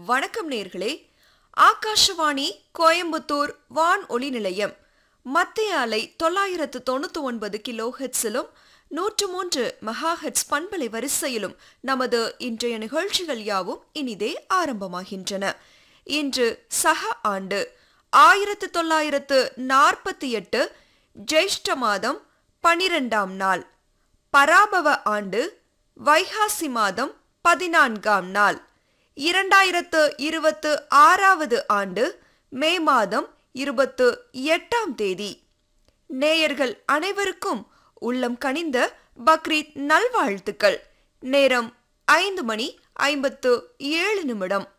வணக்கம் நேர்களே ஆகாஷவாணி கோயம்புத்தூர் வான் ஒளி நிலையம் மத்திய அலை தொள்ளாயிரத்து தொண்ணூத்தி ஒன்பது கிலோ ஹெட்ஸிலும் நூற்று மூன்று மெகா ஹெட்ஸ் பண்பலை வரிசையிலும் நமது இன்றைய நிகழ்ச்சிகள் யாவும் இனிதே ஆரம்பமாகின்றன இன்று சக ஆண்டு ஆயிரத்து தொள்ளாயிரத்து நாற்பத்தி எட்டு ஜெயிஷ்ட மாதம் பனிரெண்டாம் நாள் பராபவ ஆண்டு வைகாசி மாதம் பதினான்காம் நாள் இரண்டாயிரத்து இருபத்து ஆறாவது ஆண்டு மே மாதம் இருபத்து எட்டாம் தேதி நேயர்கள் அனைவருக்கும் உள்ளம் கனிந்த பக்ரீத் நல்வாழ்த்துக்கள் நேரம் ஐந்து மணி ஐம்பத்து ஏழு நிமிடம்